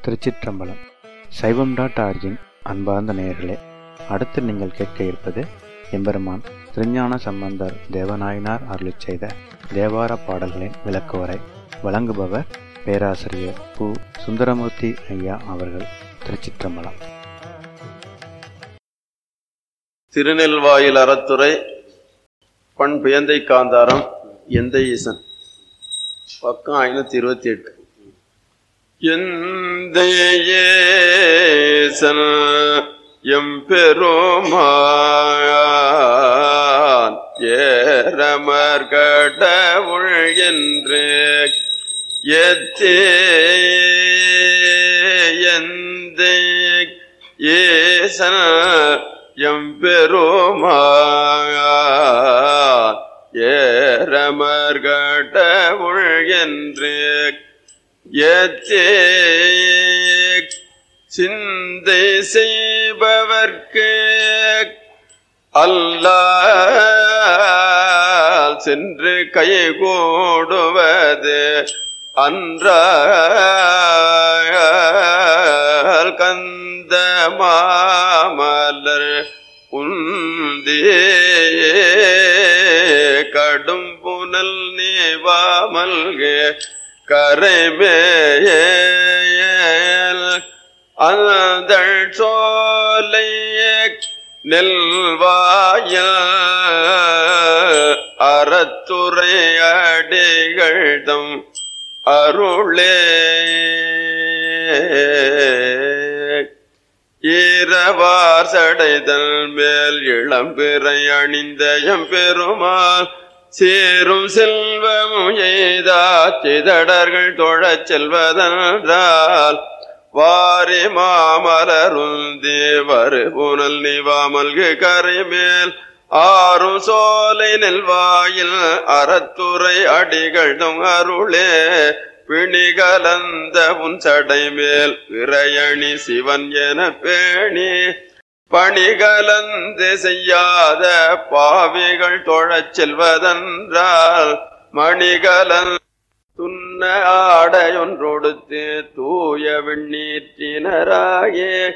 திருச்சிற்றம்பலம் சைவம் dot origin அன்பார்ந்த நேயர்களே அடுத்து நீங்கள் கேட்க இருப்பது எம்பெருமான் திருஞான சம்பந்தர் தேவநாயனார் அருளிச் செய்த தேவார பாடல்களின் விளக்குவரை வழங்குபவர் பேராசிரியர் பு சுந்தரமூர்த்தி ஐயா அவர்கள் திருச்சிற்றம்பலம் திருநெல்வாயில் அறத்துறை பண் பியந்தை காந்தாரம் எந்த ஈசன் பக்கம் ஐநூத்தி இருபத்தி எட்டு எந்த ஏசன் எம்பெருமான் ஏரமர் கடவுள் என்று எத்தே எந்த ஏசன் எம்பெருமான் ஏரமர் கடவுள் என்று எத்தே சிந்தை செய்பவர்க்கு அல்லால் சென்று கை கூடுவது அன்றால் கந்த மாமலர் உந்தே கடும் புனல் நீவாமல்கே கரைமேயல் அந்தள் சோலைய நெல்வாய அறத்துறை அடிகழ்தம் அருளே ஈரவார் சடைதல் மேல் இளம்பிறை அணிந்த எம்பெருமாள் சேரும் செல்வமும் எய்தா சிதடர்கள் தொழச் செல்வதென்றால் வாரி மாமலருந்தி வரு புனல் நிவாமல்கு கரைமேல் ஆறும் சோலை நெல்வாயில் அறத்துறை அடிகள் அருளே பிணிகலந்த உன் சடை மேல் விரையணி சிவன் என பேணி பணிகலந்து செய்யாத பாவிகள் தொழச் செல்வதென்றால் மணிகலன் துன்ன ஆடையொன்றொடுத்து தூய விண்ணீற்றினராயே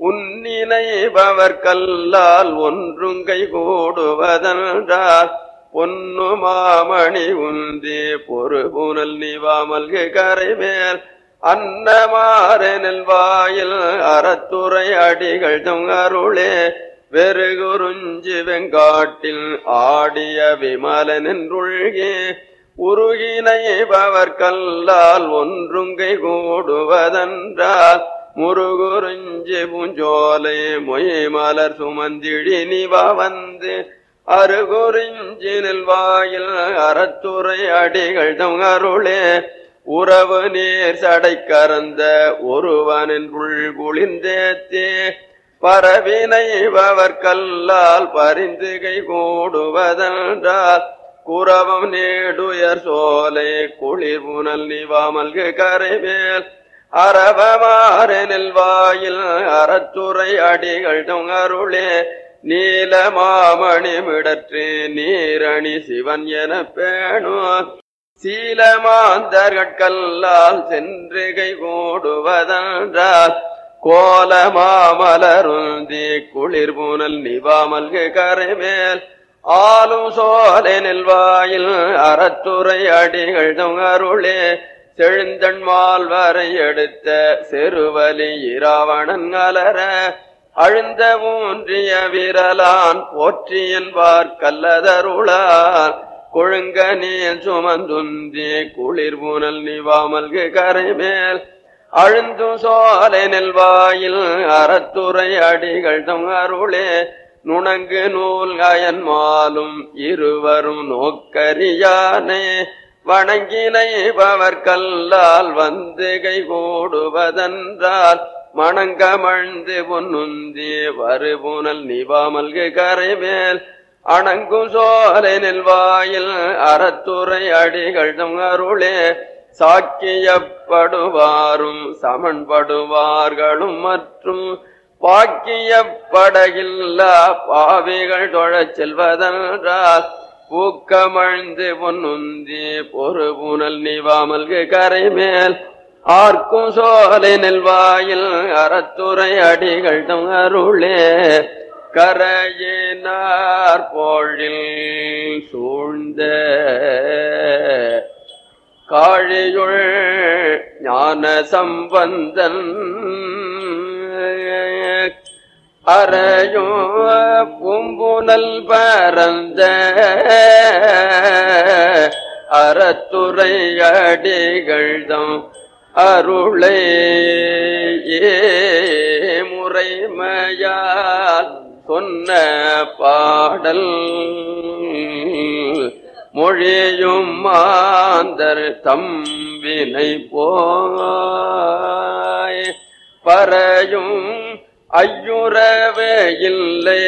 உன்னினைபவர் கல்லால் ஒன்றும் கை கூடுவதென்றால் பொன்னு மாமணி உந்தி பொறு புனல் நிவாமல்கு கரைமேல் அன்னமாறு நெல்வாயில் அறத்துறை அடிகள் தொங்கருளே வெறுகுறிஞ்சி வெங்காட்டில் ஆடிய விமலன் என்றுள்கே உருகினை பவர் கல்லால் ஒன்றுங்கை கூடுவதென்றால் முருகுறிஞ்சி பூஞ்சோலை மொய் மலர் சுமந்திழி நிவா வந்து அருகுறிஞ்சி நெல்வாயில் அறத்துறை அடிகள் தொங்கருளே உறவு நீர் சடை கறந்த ஒருவனின் புள் குளிர்ந்தேத்தே பரவினை பவர் கல்லால் பரிந்து கை கூடுவதென்றால் குறவம் நேடுயர் சோலை குளிர் புனல் நிவாமல்கு கரைமேல் அறவமாறு நெல்வாயில் அறத்துறை அடிகள் தொங்கருளே நீல மாமணி மிடற்று நீரணி சிவன் என பேணும் சீலமாந்தர்கல்லால் சென்று கை கூடுவதென்றால் கோல மாமலருந்தி குளிர் புனல் நிவாமல்கு கரைமேல் ஆளும் சோலை நெல்வாயில் அறத்துறை அடிகள் தொங்கருளே செழுந்தன்மால் வரை எடுத்த செருவலி இராவணன் அலர அழுந்த ஊன்றிய விரலான் போற்றி என்பார் கல்லதருளான் கொழுங்க நீர் சுமந்துந்தி குளிர் புனல் நிவாமல்கு கரைமேல் அழுந்தும் சோலை நெல்வாயில் அறத்துறை அடிகள் தொங்கருளே நுணங்கு நூல் அயன்மாலும் இருவரும் நோக்கரியானே வணங்கினை பவர் கல்லால் வந்து கை கூடுவதென்றால் மணங்கமழ்ந்து பொன்னுந்தி வருபுனல் நிவாமல்கு கரைமேல் அணங்கும் சோலை நெல்வாயில் அறத்துறை அடிகள் அருளே சாக்கியப்படுவாரும் சமன்படுவார்களும் மற்றும் பாக்கிய படகில்லா பாவிகள் தொழச் செல்வதென்றால் பூக்கமழ்ந்து பொன்னுந்தி பொறு புனல் நிவாமல்கு கரைமேல் ஆர்க்கும் சோலை நெல்வாயில் அறத்துறை அடிகள் தம் அருளே கரையினார் போழில் சூழ்ந்த காழியுள் ஞான சம்பந்தன் அறையும் பூம்புனல் பரந்த அறத்துறை அடிகள்தம் அருளை முறைமையால் சொன்ன பாடல் மொழியும் மாந்தர் தம்பினை போய் பறையும் ஐயுறவே இல்லை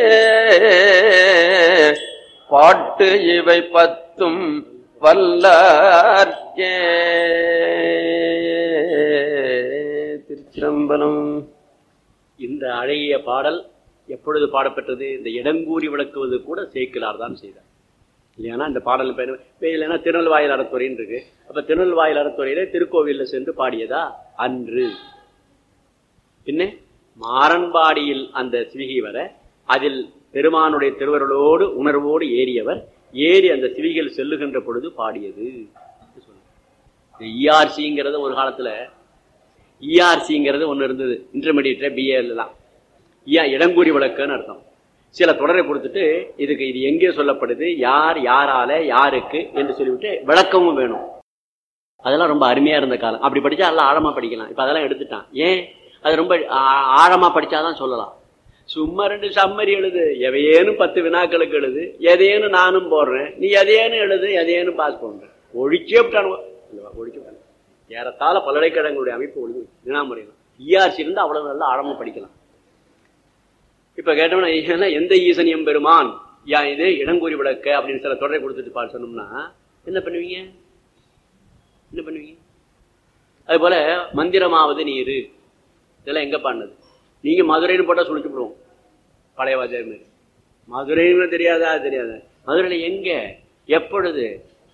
பாட்டு இவை பத்தும் வல்லார்க்கே திருச்சிரம்பலம் இந்த அழகிய பாடல் எப்பொழுது பாடப்பட்டது இந்த இடங்கூறி விளக்குவது கூட சேக்கிலார் தான் செய்தார் இல்லையானா இந்த பாடல் பேர் இப்ப இல்லைன்னா திருநெல்வாயில் அறத்துறைன்னு இருக்கு அப்ப திருநெல்வாயில் அறத்துறையில திருக்கோவில்ல சென்று பாடியதா அன்று பின்ன மாறன்பாடியில் அந்த சிவிகை வர அதில் பெருமானுடைய திருவருளோடு உணர்வோடு ஏறியவர் ஏறி அந்த சிவிகையில் செல்லுகின்ற பொழுது பாடியது இஆர்சிங்கிறது ஒரு காலத்துல இஆர்சிங்கிறது ஒன்று இருந்தது இன்டர்மீடியட்ல பிஏலாம் ஐயா இடங்கூறி விளக்குன்னு அர்த்தம் சில தொடரை கொடுத்துட்டு இதுக்கு இது எங்கே சொல்லப்படுது யார் யாரால யாருக்கு என்று சொல்லிவிட்டு விளக்கமும் வேணும் அதெல்லாம் ரொம்ப அருமையா இருந்த காலம் அப்படி படிச்சா எல்லாம் ஆழமா படிக்கலாம் இப்ப அதெல்லாம் எடுத்துட்டான் ஏன் அது ரொம்ப ஆ- ஆழமா படிச்சாதான் சொல்லலாம் சும்மா ரெண்டு சம்மரி எழுது எவையேனும் பத்து வினாக்களுக்கு எழுது எதையேனும் நானும் போடுறேன் நீ எதையேனும் எழுது எதையேனும் பாஸ் பண்ற ஒழிச்சே விட்டானுவ இல்லவா ஒழிச்சு விட்டானுவ. ஏறத்தாழ பல்கலைக்கழகங்களுடைய அமைப்பு ஒழுங்கு வினாமுறையில் இஆர்சி இருந்து அவ்வளவு நல்லா ஆழமா படிக்கலாம் இப்ப கேட்டோம்னா ஏன்னா எந்த ஈசன் எம்பெருமான் யா இது இடங்கூறி விளக்க அப்படின்னு சில தொடரை கொடுத்துட்டு பால் சொன்னோம்னா என்ன பண்ணுவீங்க என்ன பண்ணுவீங்க அது போல மந்திரமாவது நீரு இதெல்லாம் எங்க பாடினது நீங்க மதுரைன்னு போட்டா சுழிச்சு விடுவோம் பழைய வாத்தியார் மாதிரி மதுரைன்னு தெரியாதா தெரியாதா மதுரையில எங்க எப்பொழுது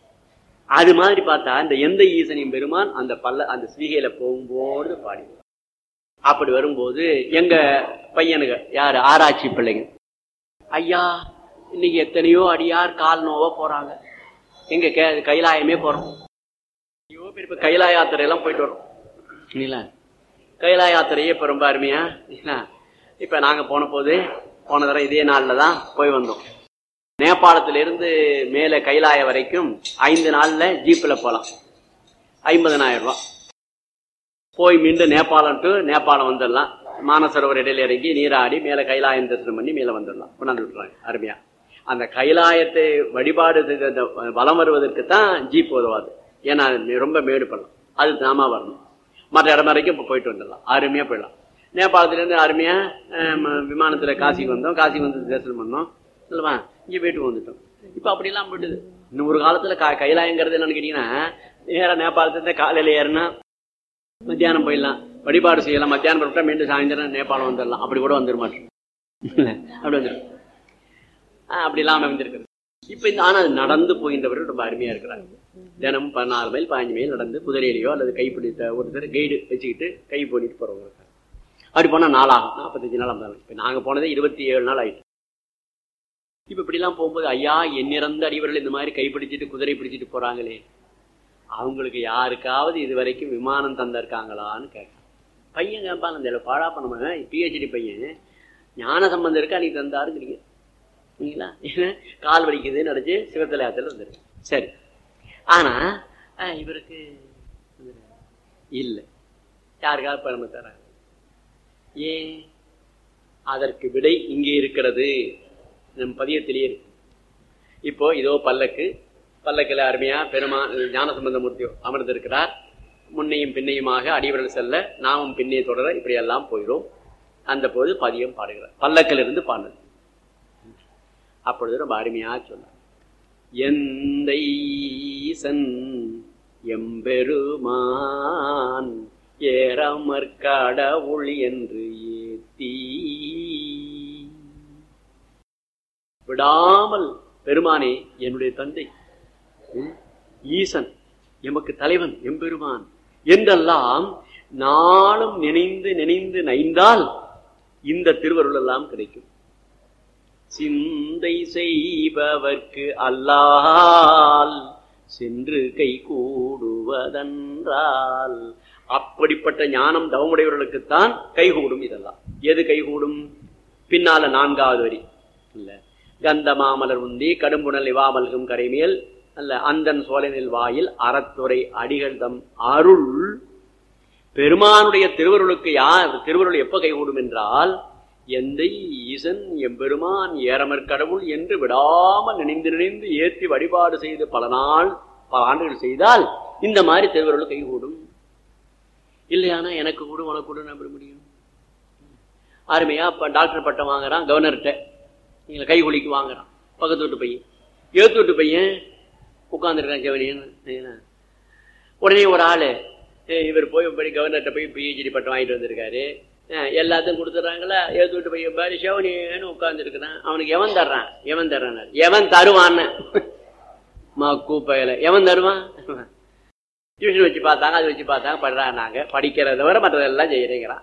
அது மாதிரி பார்த்தா இந்த எந்த ஈசனின் பெருமான் அந்த பல்ல அந்த சிவிகையில போகும்போது பாடி அப்படி வரும்போது எங்க பையனுங்க யாரு ஆராய்ச்சி பிள்ளைங்க ஐயா இன்னைக்கு எத்தனையோ அடியார் கால் நோவ போறாங்க எங்க கே- கைலாயமே போறோம் ஐயோ பெரிய பெரிய கைலாய யாத்திரை எல்லாம் போயிட்டு வரோம் இல்லைங்களா கைலாய யாத்திரையே இப்ப ரொம்ப அருமையா இல்லைங்களா இப்ப நாங்க போன போது போன தடவை இதே நாள்ல தான் போய் வந்தோம் நேபாளத்துல இருந்து மேல கைலாய வரைக்கும் ஐந்து நாள்ல ஜீப்ல போலாம் ஐம்பதனாயிரம் ரூபாய் போய் மீண்டும் நேபாளம் டு நேபாளம் வந்துடலாம் மானசரோவர் இடையில இறங்கி நீராடி மேல கைலாயம் தரிசனம் பண்ணி மேல வந்துடலாம் கொண்டாந்து விட்டுறாங்க அருமையா அந்த கைலாயத்தை வழிபாடு செய்த அந்த வலம் வருவதற்கு தான் ஜீப் உதவாது ஏன்னா அது ரொம்ப மேடு பண்ணலாம் அது நாம வரணும் மற்ற இடம் வரைக்கும் இப்போ போயிட்டு வந்துடலாம் அருமையா போயிடலாம் நேபாளத்துல இருந்து அருமையா அஹ், ம- விமானத்துல காசிக்கு வந்தோம் காசிக்கு வந்து தரிசனம் பண்ணோம் இல்லவா இங்க வீட்டுக்கு வந்துட்டோம் இப்ப அப்படிலாம் போயிடுது இன்னும் ஒரு காலத்துல க- கைலாயங்கிறது என்னன்னு கேட்டீங்கன்னா நேரா நேபாளத்துல இருந்து காலையில ஏறினா மத்தியானம் போயிடலாம் வழிபாடு செய்யலாம் மத்தியானம் புறப்பட்டா மீண்டும் சாயந்தரம் நேபாளம் வந்துடலாம் அப்படி கூட வந்துட மாட்டோம் அப்படி வந்துடும் அப்படி இல்லாம அமைந்திருக்கிறது இப்ப இந்த ஆனா அது நடந்து போகின்றவர்கள் ரொம்ப அருமையா இருக்கிறாங்க தினமும் பதினாறு மைல் பாஞ்சு மைல் நடந்து குதிரையிலையோ அல்லது கைப்பிடித்த ஒருத்தர் கைடு வச்சுக்கிட்டு கை போனிட்டு போறவங்க இருக்காங்க அப்படி போனா நாளாகும் நாற்பத்தஞ்சு நாள் ஐம்பது நாள் இப்ப நாங்க போனதே இருபத்தி ஏழு நாள் ஆயிடுச்சு இப்ப இப்படிலாம் போகும்போது ஐயா எண்ணிறந்த அடிவர்கள் இந்த மாதிரி கைப்பிடிச்சிட்டு குதிரை பிடிச்சிட்டு போறாங்களே அவங்களுக்கு யாருக்காவது இது வரைக்கும் விமானம் தந்திருக்காங்களான்னு கேட்க பையன் கேட்பான் அந்த பாழா பண்ண பிஹெச்டி பையன் ஞான சம்பந்தம் இருக்கு அன்னைக்கு தந்தாருங்கிறீங்க சரிங்களா ஏன்னா கால் வலிக்குதுன்னு நினைச்சு சிவத்தலையாத்துல வந்துருக்கு சரி ஆனா அஹ், இவருக்கு இல்லை யாருக்காவது பணம் தராங்க ஏன் அதற்கு விடை இங்கே இருக்கிறது நம் பதியத்திலேயே இருக்கு இப்போ இதோ பல்லக்கு பல்லக்கில் அருமையா பெருமா ஞான சம்பந்தமூர்த்தி அமர்ந்திருக்கிறார் முன்னையும் பின்னையுமாக அடிவரல் செல்ல நாமும் பின்னே தொடர இப்படியெல்லாம் போயிடும் அந்த போது பதியம் பாடுகிறார் பல்லக்கில் இருந்து பாடுறது அப்பொழுது ரொம்ப அருமையா சொன்னார் எந்த ஈசன் எம்பெருமான் ஏறமற்கடவுள் என்று ஏத்தி விடாமல் பெருமானே என்னுடைய தந்தை உம், ஈசன் எமக்கு தலைவன் எம்பெருமான் என்றெல்லாம் நாளும் நினைந்து நினைந்து நைந்தால் இந்த திருவருள் எல்லாம் கிடைக்கும் சிந்தை செய்பவர்க்கு அல்லால் சென்று கை கூடுவதென்றால் அப்படிப்பட்ட ஞானம் தவமுடையவர்களுக்குத்தான் கைகூடும் இதெல்லாம் எது கைகூடும் பின்னால நான்காவது வரி இல்ல கந்தமாமலர் உந்தி கடும்புணல் இவாமல்கும் கரைமேல் அல்ல அந்தன் சோழனில் வாயில் அறத்துறை அடிகள் தம் அருள் பெருமானுடைய திருவருளுக்கு யார் திருவருள் எப்ப கைகூடும் என்றால் எந்தை ஈசன் எம்பெருமான் ஏறமற் கடவுள் என்று விடாமல் நினைந்து நினைந்து ஏற்றி வழிபாடு செய்து பல நாள் பல ஆண்டுகள் செய்தால் இந்த மாதிரி திருவருள் கைகூடும் இல்லையானா எனக்கு கூட உனக்கு கூட நம்ப முடியும் அருமையா இப்ப டாக்டர் பட்டம் வாங்குறான் கவர்னர்கிட்ட நீங்க கை குலிக்கு வாங்குறான் பக்கத்து வீட்டு பையன் எழுத்து வீட்டு பையன் உட்காந்துருக்கான் செவனியன் உடனே ஒரு ஆளு ஏய், இவர் போய் படி கவர்னர்கிட்ட போய் பிஹெச்டி பட்டம் வாங்கிட்டு வந்திருக்காரு அஹ், எல்லாத்தையும் கொடுத்துட்றாங்களா எழுத்து வீட்டு பையன் பாரு செவனியன்னு உட்காந்துருக்கிறான் அவனுக்கு எவன் தர்றான் எவன் தர்றான் எவன் தருவான்னு மா கூப்பையில எவன் தருவான் டியூஷன் வச்சு பார்த்தாங்க அது வச்சு பார்த்தாங்க படுறாங்க படிக்கிறத விட மற்றதெல்லாம் செய்யறேங்கிறான்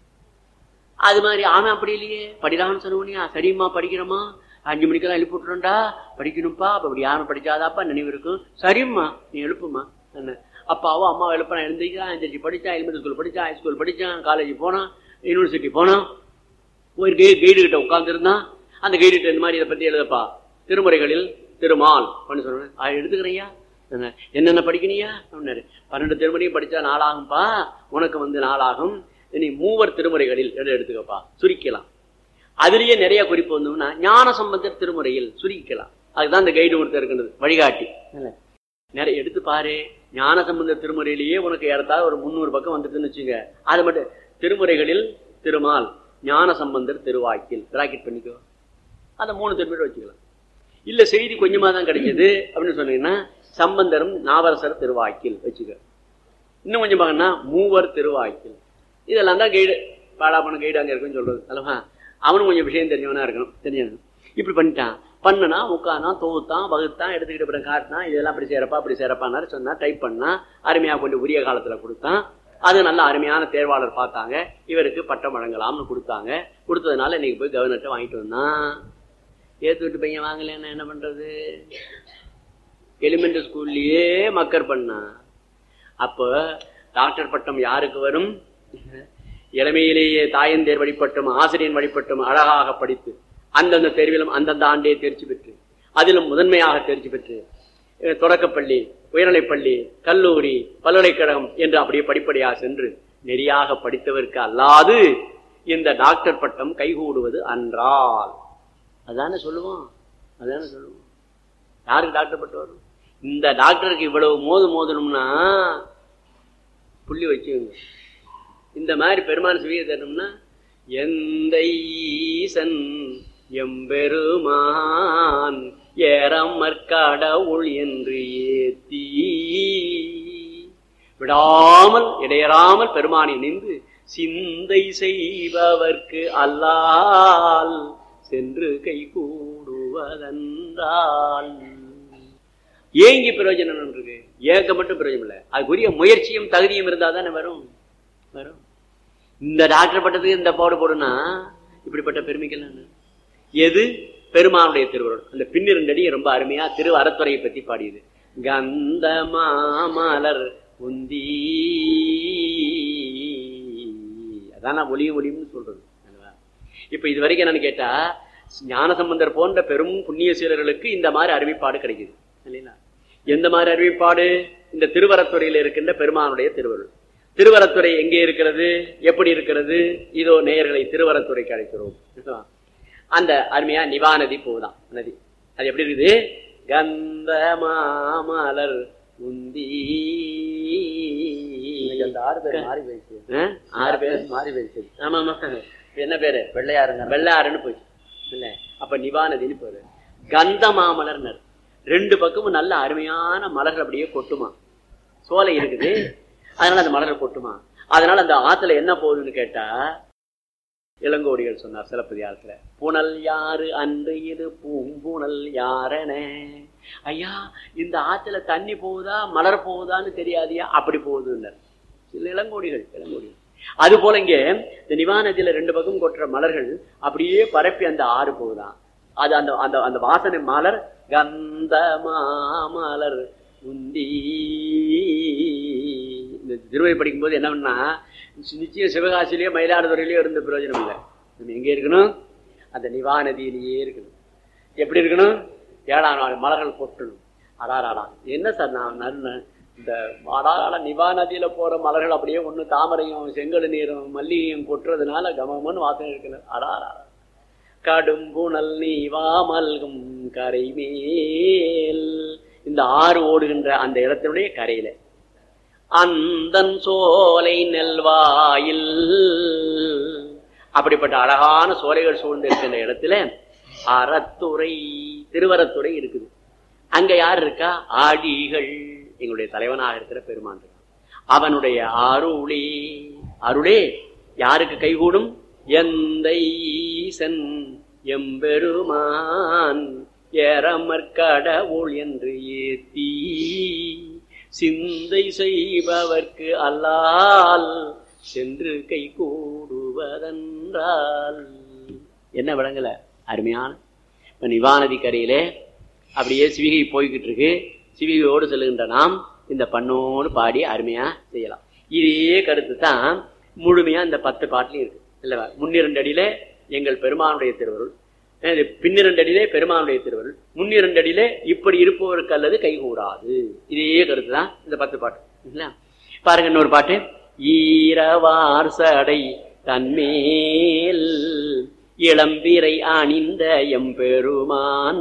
அது மாதிரி அவன் அப்படி இல்லையே படிடான்னு சொன்னவனியா சரிம்மா படிக்கிறோமா அஞ்சு மணிக்கெல்லாம் எழுப்பி விட்டுறோம்டா படிக்கணும்ப்பா அப்ப அப்படி யாரும் படிச்சாதாப்பா நினைவு இருக்கும் சரிம்மா நீ எழுப்புமா என்ன அப்பாவும் அம்மா எழுப்ப நான் எழுந்திரிக்கிறான் எழுந்திரிச்சு படிச்சான் எலிமெண்ட் ஸ்கூல் படிச்சான் ஹை ஸ்கூல் படிச்சான் காலேஜ் போனான் யூனிவர்சிட்டி போனான் ஒரு கை கைடு கிட்ட உட்கார்ந்துருந்தான் அந்த கைடு கிட்ட இந்த மாதிரி இதை பத்தி எழுதப்பா திருமுறைகளில் திருமால் அப்படின்னு சொன்னேன் அது எடுத்துக்கிறையா என்ன, என்னென்ன படிக்கணியா அப்படின்னாரு பன்னெண்டு திருமுறையும் படிச்சா நாளாகும்பா உனக்கு வந்து நாளாகும் நீ மூவர் திருமுறைகளில் எடு எடுத்துக்கப்பா சுருக்கலாம் அதுலயே நிறைய குறிப்பு வந்தோம்னா ஞான சம்பந்தர் திருமுறையில் சுருக்கலாம் அதுதான் இந்த கைடு ஒருத்தர் இருக்கின்றது வழிகாட்டி இல்ல? நிறைய எடுத்து பாரு ஞான சம்பந்த திருமுறையிலேயே உனக்கு ஏறத்தாழ ஒரு முந்நூறு பக்கம் வந்துட்டுன்னு வச்சுங்க அது மட்டும் திருமுறைகளில் திருமால் ஞான சம்பந்தர் திருவாக்கில் பிராக்கெட் பண்ணிக்கோ அந்த மூணு திருமுறை வச்சுக்கலாம் இல்ல செய்தி கொஞ்சமா தான் கிடைச்சது அப்படின்னு சொன்னீங்கன்னா சம்பந்தரும் நாவரசர் திருவாக்கில் வச்சுக்க இன்னும் கொஞ்சம் பாங்கன்னா மூவர் திருவாக்கில் இதெல்லாம் தான் கைடு பாடாப்பன கைடு அங்க இருக்குன்னு சொல்றது அல்லவா அவனும் கொஞ்சம் விஷயம் தெரிஞ்சவனா இருக்கணும் தெரிஞ்சவன் இப்படி பண்ணிட்டான் பண்ணனா உட்காந்தான் தொகுத்தான் வகுத்தான் எடுத்துக்கிட்டு அப்புறம் காட்டினான் இதெல்லாம் அப்படி சேரப்பா அப்படி சேரப்பான்னு சொன்னா டைப் பண்ணா அருமையா கொண்டு உரிய காலத்துல கொடுத்தான் அது நல்ல அருமையான தேர்வாளர் பார்த்தாங்க இவருக்கு பட்டம் வழங்கலாம்னு கொடுத்தாங்க கொடுத்ததுனால இன்னைக்கு போய் கவர்னர்கிட்ட வாங்கிட்டு வந்தான் ஏத்து விட்டு பையன் வாங்கலைன்னா என்ன பண்றது எலிமெண்டரி ஸ்கூல்லயே மக்கர் பண்ணா அப்போ டாக்டர் பட்டம் யாருக்கு வரும் இளமையிலேயே தாயந்தேர் வழிபட்டும் ஆசிரியன் வழிபட்டும் அழகாக படித்து அந்தந்த தேர்விலும் அந்தந்த ஆண்டே தேர்ச்சி பெற்று அதிலும் முதன்மையாக தேர்ச்சி பெற்று அஹ், தொடக்கப்பள்ளி உயர்நிலைப்பள்ளி கல்லூரி பல்கலைக்கழகம் என்று அப்படியே படிப்படியாக சென்று நெறியாக படித்தவருக்கு அல்லாது இந்த டாக்டர் பட்டம் கைகூடுவது அன்றால் அதானே சொல்லுவோம் அதானே சொல்லுவோம் யாருக்கு டாக்டர் பட்டம் வரும் இந்த டாக்டருக்கு இவ்வளவு மோது மோதணும்னா புள்ளி வச்சுங்க இந்த மாதிரி பெருமான் சிவிய தரணும்னா எந்த ஈசன் எம்பெருமான் ஏறமற்கடவுள் என்று ஏத்தி விடாமல் இடையறாமல் பெருமானை நின்று சிந்தை செய்பவர்க்கு அல்லால் சென்று கை கூடுவதென்றால் ஏங்கி பிரயோஜனம் இருக்கு ஏங்க மட்டும் பிரயோஜனம் இல்லை அதுக்குரிய முயற்சியும் தகுதியும் இருந்தா தானே வரும் வரும் இந்த டாக்டர் பட்டத்துக்கு இந்த பாடு போடுனா இப்படிப்பட்ட பெருமைக்கெல்லாம் என்ன? எது பெருமானுடைய திருவருள் அந்த பின்னிரண்டு அடி ரொம்ப அருமையா திரு அறத்துறையை பத்தி பாடியது கந்த மாமலர் உந்தி அதான் நான் ஒளியும் ஒளியும்னு சொல்றது அல்லவா? இப்ப இது வரைக்கும் என்னன்னு கேட்டா ஞானசம்பந்தர் போன்ற பெரும் புண்ணிய சீலர்களுக்கு இந்த மாதிரி அறிவிப்பாடு கிடைக்குது இல்லைங்களா எந்த மாதிரி அறிவிப்பாடு இந்த திருவரத்துறையில் இருக்கின்ற பெருமானுடைய திருவருள் திருவரத்துறை எங்கே இருக்கிறது எப்படி இருக்கிறது இதோ நேயர்களை திருவரத்துறைக்கு அழைக்கிறோம் அந்த அருமையா நிவா நதி போகுதான் நதி அது எப்படி இருக்குது கந்த மாமலர் உந்தி அந்த ஆறு பேர் மாறி போயிடுச்சு ஆ? ஆறு பேர் மாறி போயிடுச்சு ஆமா ஆமா என்ன பேரு வெள்ளையாருங்க வெள்ளாறுன்னு போச்சு இல்ல அப்ப நிவா நதின்னு பேரு கந்த மாமலர்னர் ரெண்டு பக்கமும் நல்ல அருமையான மலர் அப்படியே கொட்டுமா சோலை இருக்குது அதனால அந்த மலர் கொட்டுமா அதனால அந்த ஆத்துல என்ன போகுதுன்னு கேட்டா இளங்கோடிகள் சொன்னார் சிலப்பதிகாரத்துல புனல் யாரு அன்று இது பூம்புணல் யாரென ஐயா இந்த ஆத்துல தண்ணி போகுதா மலர் போகுதான்னு தெரியாதியா அப்படி போகுதுன்னார் சில இளங்கோடிகள் இளங்கோடிகள் அது போல இங்கே இந்த நிவா நதியில ரெண்டு பக்கம் கொட்டுற மலர்கள் அப்படியே பரப்பி அந்த ஆறு போகுதான் அது அந்த அந்த அந்த வாசனை மலர் கந்த மாமலர் உந்தி இந்த திருவை படிக்கும்போது என்ன பண்ணா நிச்சயம் சிவகாசிலேயோ மயிலாடுதுறையிலயோ இருந்த பிரயோஜனம் இல்லை நம்ம எங்க இருக்கணும் அந்த நிவா நதியிலேயே இருக்கணும் எப்படி இருக்கணும் ஏழாம் நாள் மலர்கள் கொட்டணும் அடாராடா என்ன சார் நான் நறு- இந்த அடாராடா நிவா நதியில போற மலர்கள் அப்படியே ஒண்ணு தாமரையும் செங்கல் நீரும் மல்லிகையும் கொட்டுறதுனால கமகமன்னு வாசனை இருக்கல அடாராடா கடும் புனல் நீவா மல்கும் கரை மேல் இந்த ஆறு ஓடுகின்ற அந்த இடத்தினுடைய கரையில அந்தன் சோலை நெல்வாயில் அப்படிப்பட்ட அழகான சோலைகள் சூழ்ந்து இருக்கின்ற இடத்துல அறத்துறை திருவரத்துறை இருக்குது அங்க யார் இருக்கா ஆடிகள் எங்களுடைய தலைவனாக இருக்கிற பெருமான் இருக்கான். அவனுடைய அருளே அருளே யாருக்கு கைகூடும் எந்த ஈசன் எம்பெருமான் ஏறமற்கடவுள் என்று ஏத்தி சிந்தை செய்பவர்க்கு அல்லால் சென்று கை கூடுவதென்றால் என்ன விளங்கல அருமையான இப்ப நிவாநதி கரையிலே அப்படியே சிவிகை போய்கிட்டு இருக்கு சிவிகையோடு செல்லுகின்ற நாம் இந்த பண்ணோடு பாடி அருமையா செய்யலாம் இதே கருத்து தான் முழுமையா இந்த பத்து பாட்டிலையும் இருக்கு இல்லவா முன்னிரண்டு அடியில எங்கள் பெருமானுடைய திருவருள் அஹ் பின்னிரண்டு அடியிலே பெருமானுடைய திருவருள் முன்னிரண்டு அடியிலே இப்படி இருப்பவருக்கு அல்லது கைகூடாது இதே கருத்து தான் இந்த பத்து பாட்டு இல்லையா பாருங்க இன்னொரு பாட்டு ஈரவார் சடை தன்மேல் இளம்பிரை அணிந்த எம்பெருமான்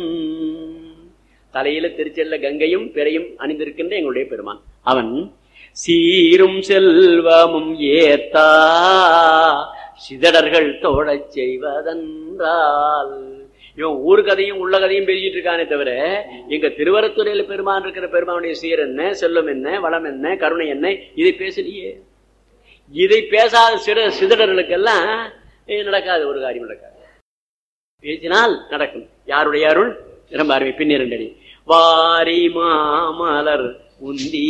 தலையில திருச்செல்ல கங்கையும் பிறையும் அணிந்திருக்கின்ற எங்களுடைய பெருமான் அவன் சீரும் செல்வமும் ஏத்தா சிதடர்கள் தோழச் செய்வதென்றால் இவன் ஊர் கதையும் உள்ள கதையும் பேசிட்டு இருக்கானே தவிர எங்க திருவரத்துறையில பெருமான் இருக்கிற பெருமானுடைய சீர் என்ன செல்வம் என்ன வளம் என்ன கருணை என்ன இதை பேசலையே இதை பேசாத சிட சிதடர்களுக்கெல்லாம் இது நடக்காது ஒரு காரியம் நடக்காது பேசினால் நடக்கும் யாருடைய அருள் ரொம்ப அருமை பின்னிரண்டடி வாரி மாமலர் உந்தி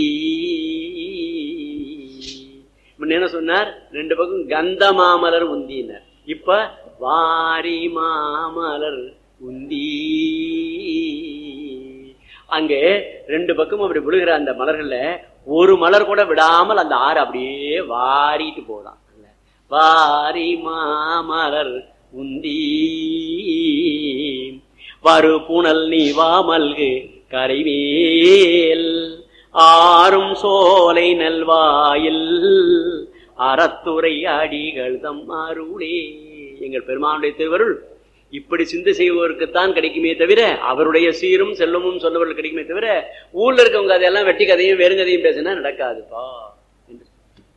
முன்ன என்ன சொன்னார் ரெண்டு பக்கம் கந்த மாமலர் உந்தினார் இப்ப வாரி மாமலர் உந்தி அங்கே ரெண்டு பக்கமும் அப்படி விழுகிற அந்த மலர்கள்ல ஒரு மலர் கூட விடாமல் அந்த ஆறு அப்படியே வாரிட்டு போதான் வாரி மாமலர் உந்தி வரு புனல் நீ வாமல்கு கரைவேல் ஆறும் சோலை நல்வாயில் அறத்துறை அடிகள் தம் அருளே எங்கள் பெருமானுடைய திருவருள் இப்படி சிந்தை செய்வதற்குத்தான் கிடைக்குமே தவிர அவருடைய சீரும் செல்வமும் சொன்னவர்கள் கிடைக்குமே தவிர ஊர்ல இருக்கவங்க அதெல்லாம் வெட்டி கதையும் வெறுங்கதையும் பேசினா நடக்காதுப்பா என்று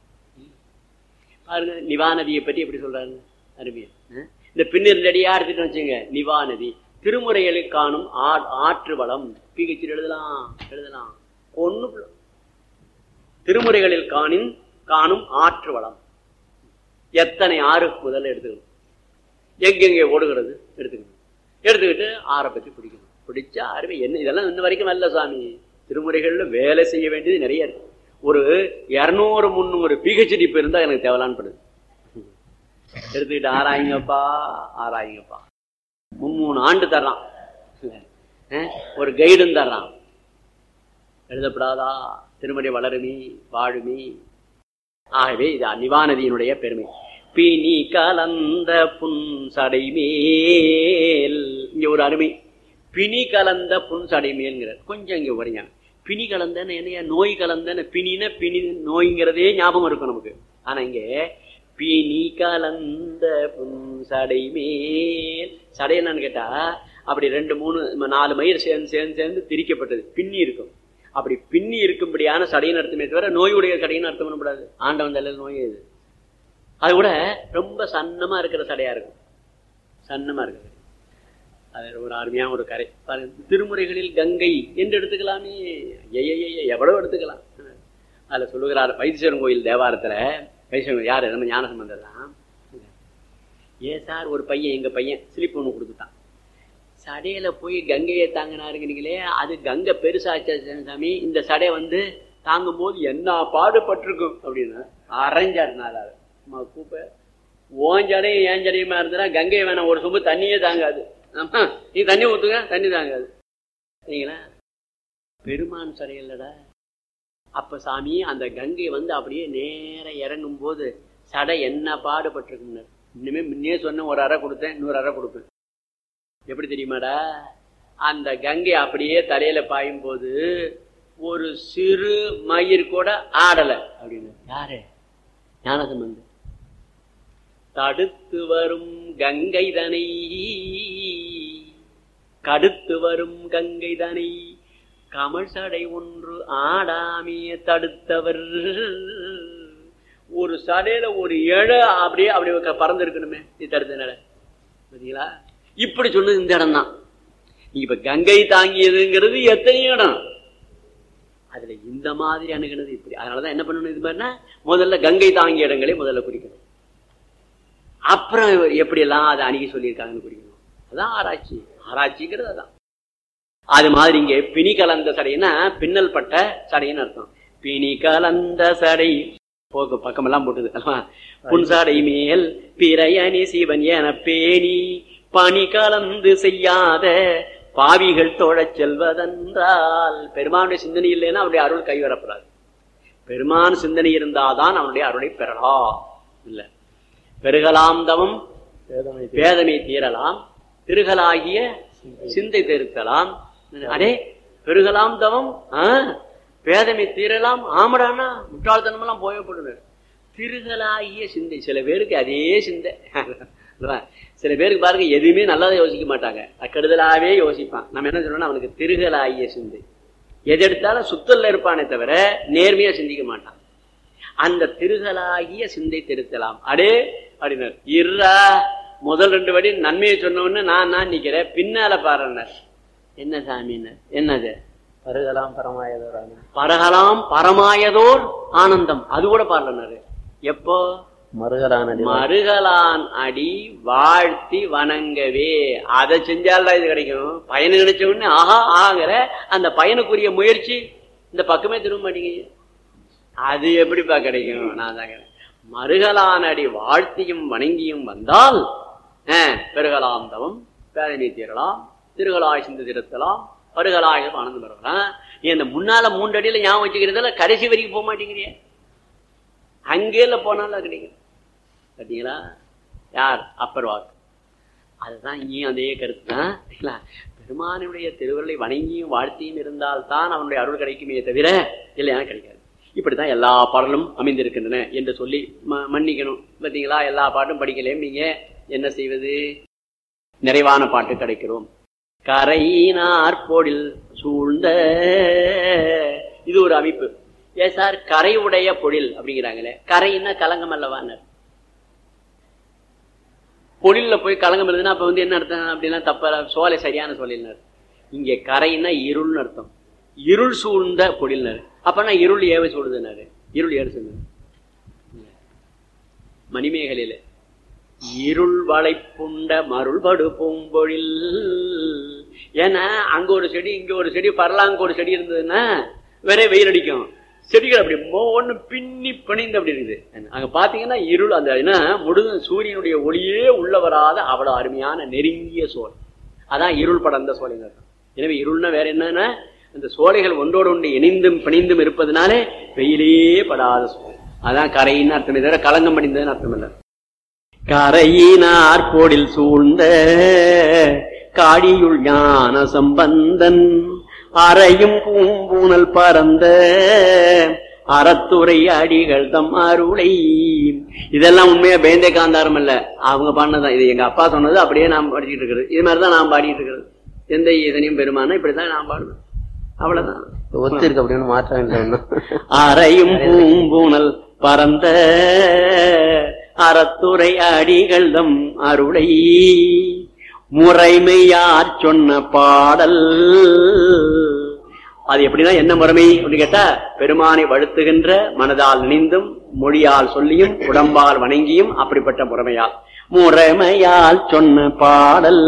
பாருங்க நிவா நதியை பற்றி எப்படி சொல்றாங்க அருமையா அஹ்? இந்த பின்னிரண்டடியா எடுத்துட்டு வச்சுங்க நிவா நதி திருமுறைகளில் காணும் ஆ- ஆற்று வளம் பிஹெச் எழுதலாம் எழுதலாம் ஒண்ணு திருமுறைகளில் காணின் காணும் ஆற்று வளம் எத்தனை ஆறு முதல்ல எடுத்துக்கணும் எங்கெங்கே ஓடுகிறது எடுத்துக்கணும் எடுத்துக்கிட்டு ஆறை பற்றி பிடிக்கணும் பிடிச்சா அருமை என்ன இதெல்லாம் இன்ன வரைக்கும் நல்ல சாமி திருமுறைகள்ல வேலை செய்ய வேண்டியது நிறைய இருக்கு ஒரு இருநூறு முந்நூறு பிஹெச்டி இப்போ இருந்தா எனக்கு தேவலான்னு படுது எடுத்துக்கிட்டு ஆராயுங்கப்பா ஆராயுங்கப்பா மும்மூணு ஆண்டு தர்றான் அஹ், ஒரு கைடும் தர்றான் எழுதப்படாதா திருமறை வளருமி வாழுமி ஆகவே இது நிவாநதியினுடைய பெருமை பிணி கலந்த புன் சடை மேல் இங்க ஒரு அருமை பிணி கலந்த புன் சடை மேல்ங்கிறார் கொஞ்சம் இங்க வரீங்க பிணி கலந்தன்னு என்னையா நோய் கலந்தன்னு பிணின பிணி நோய்ங்கிறதே ஞாபகம் இருக்கும் நமக்கு ஆனா இங்க பிணி கலந்த புன் சடை மேல் சடை என்னன்னு கேட்டா அப்படி ரெண்டு மூணு நாலு மயிர் சேர்ந்து சேர்ந்து சேர்ந்து திரிக்கப்பட்டது பின்னி இருக்கும் அப்படி பின்னி இருக்கும்படியான சடையின் அர்த்தமே தவிர நோயுடைய சடையின் அர்த்தம் பண்ணக்கூடாது ஆண்டவன் தலையில் நோய் இது அது கூட ரொம்ப சன்னமா இருக்கிற சடையா இருக்கும் சன்னமா இருக்குது அது ஒரு அருமையான ஒரு கரை பாருங்க திருமுறைகளில் கங்கை என்று எடுத்துக்கலாமே ஐயையே எவ்வளவு எடுத்துக்கலாம் அதுல சொல்லுகிறார் வைத்தீஸ்வரன் கோயில் தேவாரத்துல வைத்தீஸ்வரன் யாரு நம்ம ஞானசம்பந்தர் தான் ஏன் சார் ஒரு பையன் எங்க பையன் ஸ்லிப் ஒன்று கொடுத்துட்டான் சடையில போய் கங்கையை தாங்கினாருங்கிறீங்களே அது கங்கை பெருசாச்சா சாமி இந்த சடை வந்து தாங்கும் போது என்ன பாடுபட்டிருக்கும் அப்படின்னு அரைஞ்சார் நாளாரு கூப்ப ஓஞ்சடையும் ஏஞ்சடையுமா இருந்தனா கங்கை வேணாம் ஒரு சொம்பு தண்ணியே தாங்காது ஆமா நீ தண்ணி ஊத்துங்க தண்ணி தாங்காது சரிங்களா பெருமான் சடை இல்லடா அப்ப சாமி அந்த கங்கை வந்து அப்படியே நேர இறங்கும் போது சடை என்ன பாடுபட்டிருக்குன்னு இனிமே முன்னே சொன்ன ஒரு அறை கொடுத்தேன் இன்னொரு அறை கொடுப்பேன் எப்படி தெரியுமாடா அந்த கங்கை அப்படியே தலையில பாயும் போது ஒரு சிறு மயிர் கூட ஆடல அப்படின்னு யாரு ஞானசம்பந்தம் தடுத்து வரும் கங்கை தனை கடுத்து வரும் கங்கை தனை கமல் சடை ஒன்று ஆடாமே தடுத்தவர் ஒரு சடையில ஒரு இழ அப்படியே அப்படி பறந்து இருக்கணுமே இது தடுத்த நட பாத்தீங்களா இப்படி சொன்னது இந்த இடம் தான் இப்ப கங்கை தாங்கியதுங்கிறது எத்தனையோ இடம் அதுல இந்த மாதிரி அணுகுனது இப்படி அதனாலதான் என்ன பண்ணணும் இது மாதிரினா முதல்ல கங்கை தாங்கிய இடங்களை முதல்ல குறிக்கணும் அப்புறம் எப்படி எல்லாம் அதை அணுகி சொல்லியிருக்காங்கன்னு குறிக்கணும் அதான் ஆராய்ச்சி ஆராய்ச்சிங்கிறது அதான் அது மாதிரி இங்க பிணி கலந்த சடைன்னா பின்னல் பட்ட சடைன்னு அர்த்தம் பிணி கலந்த சடை போக்கு பக்கமெல்லாம் போட்டுது புன்சாடை மேல் பிறையணி சிவன் என பேணி பணி கலந்து செய்யாத பாவிகள் தோழச் செல்வதென்றால் பெருமானுடைய சிந்தனை இல்லைன்னா அவருடைய அருள் கைவரப்படாது பெருமான் சிந்தனை இருந்தாதான் அவனுடைய அருளை பெறலாம் இல்ல பெருகலாம் தவம் பேதமை தீரலாம் திருகலாகிய சிந்தை திருத்தலாம் அடே பெருகலாம் தவம் பேதமை தீரலாம் ஆமடானா முட்டாள்தனம் எல்லாம் போயப்படுது திருகலாகிய சிந்தை சில பேருக்கு அதே சிந்தை சில பேருக்கு பாருங்க எதுவுமே நல்லதை யோசிக்க மாட்டாங்க கெடுதலாவே யோசிப்பான் நம்ம என்ன சொல்லணும் அவனுக்கு திருகலாகிய சிந்தை எது எடுத்தாலும் சுத்தல்ல இருப்பானே தவிர நேர்மையா சிந்திக்க மாட்டான் அந்த திருகலாகிய சிந்தை திருத்தலாம் அடே அப்படின்னார் இர்ரா முதல் ரெண்டு வடி நன்மையை சொன்ன நான் நான் நிக்கிறேன் பின்னால பாருன்னார் என்ன சாமின்னார் என்னது பருகலாம் பரமாயதோர் ஆனந்தம் பரகலாம் பரமாயதோர் ஆனந்தம் அது கூட பாடலனாரு எப்போ மருகலான மருகலான் அடி வாழ்த்தி வணங்கவே அதை செஞ்சால்தான் இது கிடைக்கும் பயனு கிடைச்ச உடனே ஆஹா ஆகிற அந்த பயனுக்குரிய முயற்சி இந்த பக்கமே திரும்ப மாட்டேங்குது அது எப்படிப்பா கிடைக்கும் நான் தாங்க மருகலான் அடி வாழ்த்தியும் வணங்கியும் வந்தால் பெருகலாம் தவம் பேதனை தீரலாம் திருகலாய் சிந்து திருத்தலாம் பருகலாக ஆனந்தம் பெறலாம் நீ அந்த முன்னால மூன்று அடியில ஞாபகம் வச்சுக்கிறதுல கடைசி வரைக்கும் போக மாட்டேங்கிறிய அங்கேல போனாலும் கிடைக்கும் பார்த்தீங்களா யார் அப்பர் வாக்கு அதுதான் இங்கேயும் அதே கருத்து தான் பெருமானுடைய திருவருளை வணங்கியும் வாழ்த்தியும் இருந்தால் தான் அவனுடைய அருள் கிடைக்குமே தவிர இல்லையா கிடைக்காது இப்படித்தான் எல்லா பாடலும் அமைந்திருக்கின்றன என்று சொல்லி மன்னிக்கணும் பார்த்தீங்களா எல்லா பாட்டும் படிக்கலையும் நீங்க என்ன செய்வது நிறைவான பாட்டு கிடைக்கிறோம் கரையினார் பொடில் சூழ்ந்த இது ஒரு அமைப்பு ஏ சார் கரை உடைய பொழில் அப்படிங்கிறாங்களே கரைன்னா கலங்கம் அல்லவான்னு பொழில்ல போய் கலங்கம் இருந்ததுன்னா அப்ப வந்து என்ன அர்த்தம் அப்படின்னா தப்ப சோலை சரியான சோலையினர் இங்க கரைன்னா இருள்னு அர்த்தம் இருள் சூழ்ந்த பொழில்னர் அப்பனா இருள் ஏவ சூடுதுனாரு இருள் ஏறு சொன்னாரு மணிமேகலையில இருள் வளைப்புண்ட மருள்படு பூம்பொழில் ஏன்னா அங்க ஒரு செடி இங்க ஒரு செடி பரலாங்க ஒரு செடி இருந்ததுன்னா வேற வெயில் அடிக்கும் செடிகள் அப்படி ஒண்ணு பின்னி பிணைந்து அப்படி இருக்குது அங்க பாத்தீங்கன்னா இருள் அந்த என்ன முழு சூரியனுடைய ஒளியே உள்ள வராத அவ்வளவு அருமையான நெருங்கிய சோலை அதான் இருள் படர்ந்த சோலைங்க எனவே இருள்னா வேற என்னன்னா அந்த சோலைகள் ஒன்றோடு ஒன்று இணைந்தும் பிணைந்தும் இருப்பதனாலே வெயிலே படாத சோலை அதான் கரையின்னு அர்த்தம் தவிர களங்கம் படிந்ததுன்னு அர்த்தம் இல்லை கரையினார் போடில் சூழ்ந்த காடியுள் ஞான சம்பந்தன் அறையும் பூம்பூனல் பறந்த அறத்துறை அடிகள் தம் அருளை இதெல்லாம் உண்மையா பேந்தே காந்தாரம் இல்ல அவங்க பாடினதான் இது எங்க அப்பா சொன்னது அப்படியே நாம் படிச்சுட்டு இருக்கிறது இது மாதிரிதான் நான் பாடிட்டு இருக்கிறது எந்த இதனையும் பெருமானா இப்படிதான் நான் பாடுவேன் அவ்வளவுதான் ஒத்து இருக்கு அப்படின்னு மாற்றம் இல்லை ஒண்ணும் அறையும் பூம்பூனல் பறந்த அறத்துறை அடிகள் தம் அருளை முறைமையார் சொன்ன பாடல் அது எப்படின்னா என்ன முறைமை அப்படின்னு கேட்டா பெருமானை வழுத்துகின்ற மனதால் நினைந்தும் மொழியால் சொல்லியும் உடம்பால் வணங்கியும் அப்படிப்பட்ட முறைமையால் முறைமையால் சொன்ன பாடல்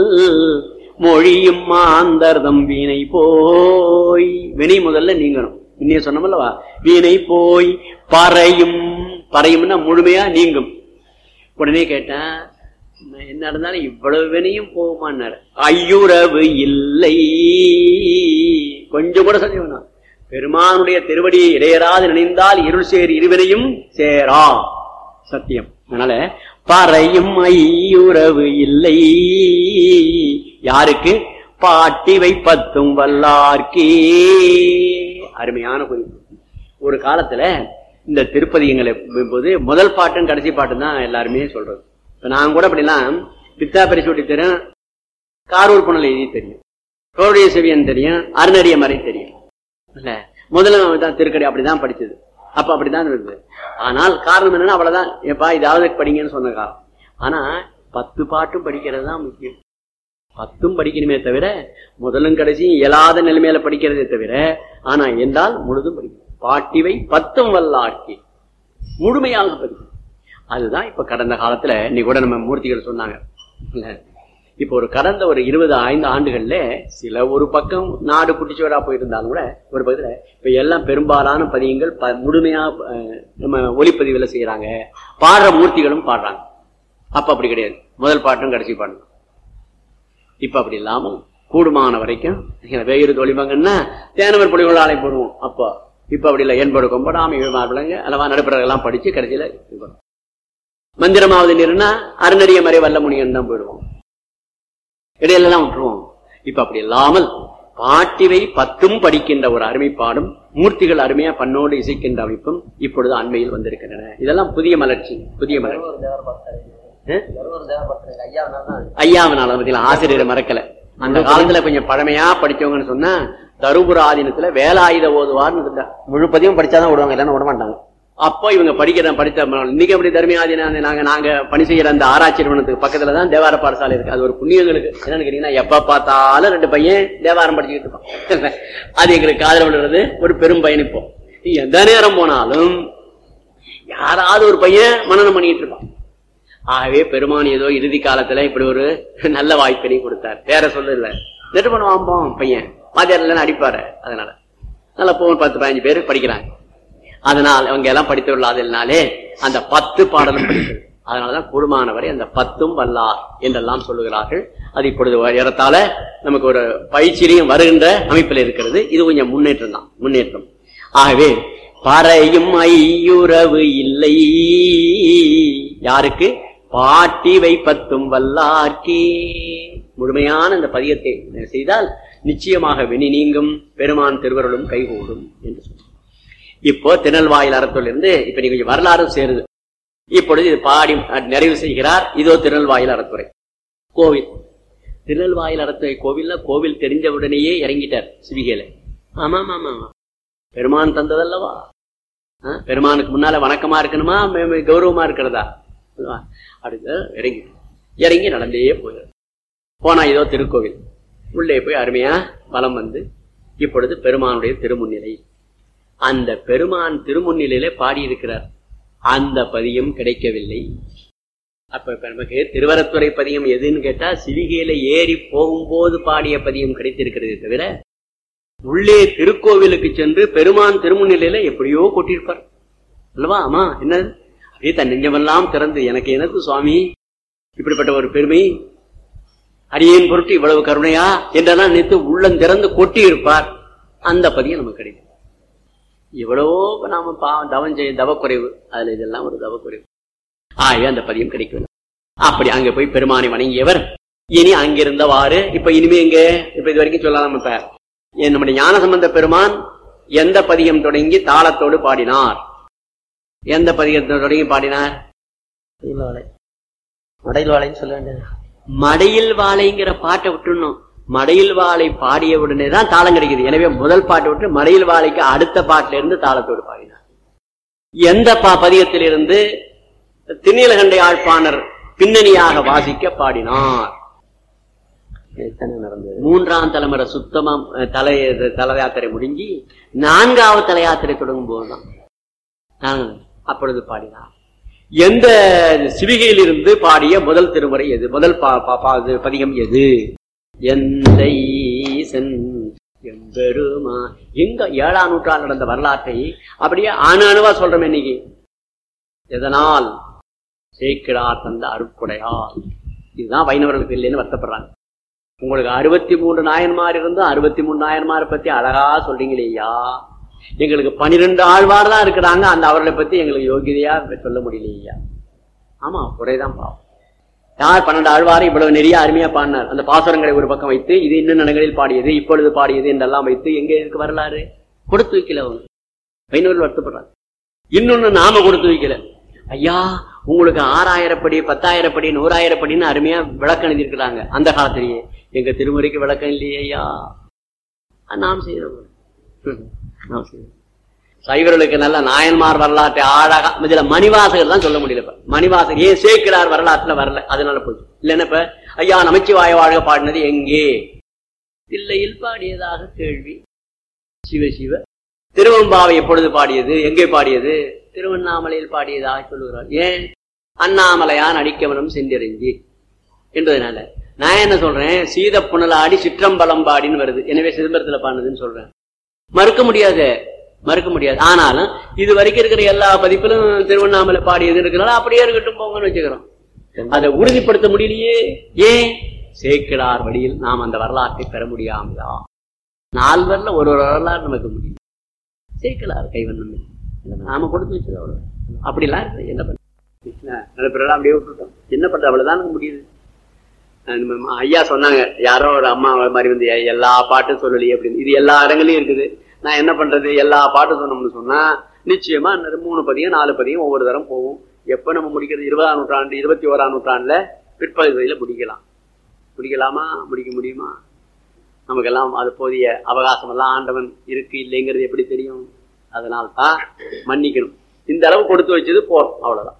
மொழியும் மாந்தர் தம்பினை போய் வினை முதல்ல நீங்கணும் இன்னைய சொன்னோம்லவா வீணை போய் பறையும் பறையும்னா முழுமையா நீங்கும் உடனே கேட்டேன் "நான் என்ன இருந்தாலும் இவ்வளவு வினையும் போகுமான்னாரு ஐயுறவு இல்லை கொஞ்சம் கூட சந்தேகம் வேணாம். பெருமானுடைய திருவடியை இடையராது நினைந்தால் இருள் சேர் இருவினையும் சேரா சத்தியம் அதனால பறையும் ஐயுறவு இல்லை யாருக்கு பாட்டிவை பத்தும் வல்லார்க்கே அருமையான குறிப்பு ஒரு காலத்துல இந்த திருப்பதியங்களை போது முதல் பாட்டும் கடைசி பாட்டும் தான் எல்லாருமே சொல்றது இப்ப நான் கூட அப்படிலாம் பித்தா பரிசூட்டி தெரியும் காரூர் புனல் எழுதி தெரியும் தோடைய செவியன் தெரியும் அருணறிய மறை தெரியும் இல்ல முதல்ல தான் திருக்கடை அப்படிதான் படிச்சது அப்ப அப்படிதான் இருந்தது ஆனால் காரணம் என்னன்னா அவ்வளவுதான் ஏப்பா இதாவது படிங்கன்னு சொன்ன காரணம் ஆனா பத்து பாட்டும் படிக்கிறது தான் முக்கியம் பத்தும் படிக்கணுமே தவிர முதலும் கடைசியும் இயலாத நிலைமையில படிக்கிறதே தவிர ஆனா என்றால் முழுதும் படிக்கணும் பாட்டிவை பத்தும் வல்லாக்கி முழுமையாக படிக்கணும் அதுதான் இப்ப கடந்த காலத்துல இன்னைக்கு கூட நம்ம மூர்த்திகள் சொன்னாங்க இல்ல? இப்ப ஒரு கடந்த ஒரு இருபது ஐந்து ஆண்டுகள்ல சில ஒரு பக்கம் நாடு குட்டிச்சுவரா போயிருந்தாலும் கூட ஒரு பக்கத்துல இப்ப எல்லாம் பெரும்பாலான பதியங்கள் ப- முழுமையா அஹ், நம்ம ஒளிப்பதிவுல செய்யறாங்க பாடுற மூர்த்திகளும் பாடுறாங்க அப்ப அப்படி கிடையாது முதல் பாட்டும் கடைசி பாட்டும் இப்ப அப்படி இல்லாமல் கூடுமான வரைக்கும் வேறு தொழிமங்கன்னா தேனவர் பொலிகள் ஆலை போடுவோம் அப்போ இப்ப அப்படி இல்லை என்பது கொம்படாம விளங்க அல்லவா நடுப்பறதெல்லாம் படிச்சு கடைசியில இது பண்ணுவோம். மந்திரமாவது நீர்னா அருணறிய மறை வல்ல முனியன் தான் போயிடுவோம் இடையிலலாம் விட்டுருவோம் இப்ப அப்படி இல்லாமல் பாட்டிவை பத்தும் படிக்கின்ற ஒரு அருமைப்பாடும் மூர்த்திகள் அருமையா பண்ணோடு இசைக்கின்ற அமைப்பும் இப்பொழுது அண்மையில் வந்திருக்கின்றன இதெல்லாம் புதிய மலர்ச்சி புதிய மலர்ச்சி ஒரு தேவர் பார்த்தாரு அஹ்? ஒரு தேவர் பார்த்தாரு ஐயாவனால தான் ஐயாவனால பத்தில ஆசிரியரை மறக்கல அந்த காலத்துல கொஞ்சம் பழமையா படிச்சவங்கன்னு சொன்னா தருபுர ஆதீனத்துல வேலாயுத ஓதுவார்னு இருந்தா முழு பதிவும் படிச்சாதான் விடுவாங்க இல்லைன்னா விட மாட்டாங்க அப்போ இவங்க படிக்கிற படித்த இன்னைக்கு அப்படி தர்மி ஆதீனம் நாங்க நாங்க பணி செய்யற அந்த ஆராய்ச்சி நிறுவனத்துக்கு பக்கத்துல தான் தேவார பாடசாலை இருக்கு அது ஒரு புண்ணியங்களுக்கு என்னன்னு கேட்டீங்கன்னா எப்ப பார்த்தாலும் ரெண்டு பையன் தேவாரம் படிச்சுக்கிட்டு இருப்பான் அது எங்களுக்கு காதல் விழுறது ஒரு பெரும் பயணிப்போம் எந்த நேரம் போனாலும் யாராவது ஒரு பையன் மனநம் பண்ணிட்டு இருப்பான் ஆகவே பெருமான் ஏதோ இறுதி காலத்துல இப்படி ஒரு நல்ல வாய்ப்பினை கொடுத்தார் வேற சொல்ல இல்ல நெட்டு பண்ணுவான் போம் பையன் வாத்தியார்ல அடிப்பாரு அதனால நல்லா போவோம் பத்து பதினஞ்சு பேர் படிக்கிறாங்க அதனால் அவங்க எல்லாம் படித்துள்ளாதனாலே அந்த பத்து பாடலும் படிக்கிறது அதனாலதான் கூடுமானவரை அந்த பத்தும் வல்லார் என்றெல்லாம் சொல்லுகிறார்கள் அது இப்பொழுது ஏறத்தாழ நமக்கு ஒரு பயிற்சியிலையும் வருகின்ற அமைப்பில் இருக்கிறது இது கொஞ்சம் முன்னேற்றம் தான் முன்னேற்றம் ஆகவே பறையும் ஐயுறவு இல்லை யாருக்கு பாட்டி வைப்பத்தும் வல்லார்க்கே முழுமையான இந்த பதியத்தை செய்தால் நிச்சயமாக வெனி நீங்கும் பெருமான் திருவருளும் கைகூடும் என்று சொல்றார் இப்போ திருநெல்வாயில் அறத்திலிருந்து இப்ப நீ கொஞ்சம் வரலாறும் சேருது இப்பொழுது இது பாடி நிறைவு செய்கிறார் இதோ திருநெல்வாயில் அறத்துறை கோவில் திருநெல்வாயில் அறத்துறை கோவில்ல கோவில் தெரிஞ்சவுடனேயே இறங்கிட்டார் சிவிகையில ஆமா ஆமா ஆமா பெருமான் தந்ததல்லவா ஆ, பெருமானுக்கு முன்னால வணக்கமா இருக்கணுமா மே- மே- கௌரவமா இருக்கிறதா அல்லவா? அடுத்து இறங்கி இறங்கி நடந்தே போயிடும் போனா இதோ திருக்கோவில் உள்ளே போய் அருமையா வலம் வந்து இப்பொழுது பெருமானுடைய திருமுன்னிலை அந்த பெருமான் திருமுன்னிலையில பாடியிருக்கிறார் அந்த பதியம் கிடைக்கவில்லை அப்ப இப்ப நமக்கு திருவரத்துறை பதியம் எதுன்னு கேட்டா சிவிகையில ஏறி போகும்போது பாடிய பதியம் கிடைத்திருக்கிறதே தவிர உள்ளே திருக்கோவிலுக்கு சென்று பெருமான் திருமுன்னிலையில எப்படியோ கொட்டியிருப்பார் அல்லவா ஆமா என்ன அப்படியே தன் நெஞ்சமெல்லாம் திறந்து எனக்கு எனக்கு சுவாமி இப்படிப்பட்ட ஒரு பெருமை அடியேன் பொருட்டு இவ்வளவு கருணையா என்றெல்லாம் நினைத்து உள்ளம் திறந்து கொட்டி இருப்பார் அந்த பதியம் நமக்கு கிடைக்கும் எவ்வளவோ நாம பா தவம் செய்ய தவக்குறைவு அதுல இதெல்லாம் ஒரு தவக்குறைவு ஆகவே அந்த பதியம் கிடைக்கவில்லை அப்படி அங்க போய் பெருமானை வணங்கியவர் இனி அங்கிருந்தவாறு இப்ப இனிமே எங்க இப்ப இது வரைக்கும் சொல்லலாம் இப்ப என் நம்முடைய ஞான சம்பந்த பெருமான் எந்த பதியம் தொடங்கி தாளத்தோடு பாடினார் எந்த பதியத்தை தொடங்கி பாடினார் மடையில் வாழை மடையில் வாழைன்னு சொல்ல வேண்டியது மடையில் வாழைங்கிற பாட்டை விட்டுணும் மடையில் வாழை பாடிய உடனே தான் தாளம் கிடைக்குது எனவே முதல் பாட்டை விட்டு மடையில் வாழைக்கு அடுத்த பாட்டில இருந்து தாளத்தோடு பாடினார் எந்த பா பதியத்திலிருந்து திண்ணிலகண்டை ஆழ்ப்பாணர் பின்னணியாக வாசிக்க பாடினார் எத்தனை நடந்தது மூன்றாம் தலைமுறை சுத்தமா அஹ், தலை தல யாத்திரை முடிஞ்சு நான்காவது தல யாத்திரை தொடங்கும் போதுதான் ஆஹ், அப்பொழுது பாடினார் எந்த சிவிகையிலிருந்து பாடிய முதல் திருமுறை எது முதல் பா- பா- பா- இது பதிகம் எது எந்த ஈசன் எம் எம்பெருமா எங்க ஏழாம் நூற்றாண்டு நடந்த வரலாற்றை அப்படியே அணு அணுவா சொல்றோம் இன்னைக்கு எதனால் சேக்கிடார் தந்த அருட்கொடையால் இதுதான் வைணவர்களுக்கு இல்லைன்னு வருத்தப்படுறாங்க உங்களுக்கு அறுபத்தி மூன்று நாயன்மார் இருந்தும் அறுபத்தி மூணு நாயன்மாரை பத்தி அழகா சொல்றீங்களே ஐயா எங்களுக்கு பனிரெண்டு ஆழ்வார் தான் இருக்கிறாங்க அந்த அவர்களை பத்தி எங்களுக்கு யோகிதையா சொல்ல முடியலையா ஆமா குறைதான் பாவம் யார் பன்னெண்டு ஆழ்வாரை இவ்வளவு நெறிய அருமையா பாடினார் அந்த பாசுரங்களை ஒரு பக்கம் வைத்து இது இன்னும் நனங்களில் பாடியது இப்பொழுது பாடியது என்றெல்லாம் வைத்து எங்க இருக்கு வரலாறு கொடுத்து வைக்கல அவங்க வைணவர்கள் வருத்தப்படுறாங்க இன்னொன்னு நாம கொடுத்து வைக்கல ஐயா உங்களுக்கு ஆறாயிரப்படி பத்தாயிரப்படி நூறாயிரப்படின்னு அருமையா விளக்கம் எழுதியிருக்கிறாங்க அந்த காலத்திலேயே எங்க திருமுறைக்கு விளக்கம் இல்லையே ஐயா அது நாம் செய்யறோம் ம், நாம் செய்யறோம் சைவர்களுக்கு நல்ல நாயன்மார் வரலாற்றை அழகா இதுல மணிவாசகர் தான் சொல்ல முடியல இப்ப மணிவாசகர் ஏன் சேர்க்கிறார் வரலாற்றுல வரல அதனால போச்சு இல்லைன்னா இப்ப ஐயா நமச்சிவாய வாழ்க பாடினது எங்கே இல்லையில் பாடியதாக கேள்வி சிவ சிவ திருவம்பாவை எப்பொழுது பாடியது எங்கே பாடியது திருவண்ணாமலையில் பாடியதாக சொல்லுகிறார் ஏன் அண்ணாமலையான் அடிக்கவனம் சென்றறிஞ்சி என்பதனால நான் என்ன சொல்றேன் சீத புனலாடி சிற்றம்பலம் பாடின்னு வருது எனவே சிதம்பரத்துல பாடினதுன்னு சொல்றேன் மறுக்க முடியாது மறுக்க முடியாது ஆனாலும் இது வரைக்கும் இருக்கிற எல்லா பதிப்பிலும் திருவண்ணாமலை பாடியது இருக்கிறனால அப்படியே இருக்கட்டும் போங்கன்னு வச்சுக்கிறோம் அதை உறுதிப்படுத்த முடியலையே ஏன் சேக்கிடார் வழியில் நாம் அந்த வரலாற்றை பெற முடியாமலா நால்வர்ல ஒரு ஒரு வரலாறு நமக்கு முடியும் சேக்கலார் கைவண்ணம் நாம கொடுத்து வச்சது அவ்வளவு அப்படிலாம் இருக்கு என்ன பண்ண நல்ல பிறகு அப்படியே விட்டுட்டோம் என்ன பண்றது அவ்வளவுதான் நமக்கு முடியுது அஹ் நம்ம ஐயா சொன்னாங்க யாரோ ஒரு அம்மா மாதிரி வந்து "ஏய், எல்லா பாட்டும் சொல்லலையே அப்படின்னு இது எல்லா இடங்களையும் இருக்குது நான் என்ன பண்றது எல்லா பாட்டும் சொன்னோம்னு சொன்னா நிச்சயமா இன்னொரு மூணு பதியம் நாலு பதியம் ஒவ்வொரு தரம் போகும் எப்ப நம்ம முடிக்கிறது இருபதாம் நூற்றாண்டு இருபத்தி ஓராம் நூற்றாண்டுல பிற்பகுதியில முடிக்கலாம் முடிக்கலாமா முடிக்க முடியுமா நமக்கெல்லாம் அது போதிய அவகாசம் எல்லாம் ஆண்டவன் இருக்கு இல்லைங்கிறது எப்படி தெரியும் அதனால தான் மன்னிக்கணும் இந்த அளவு கொடுத்து வச்சது போறோம் அவ்வளவுதான்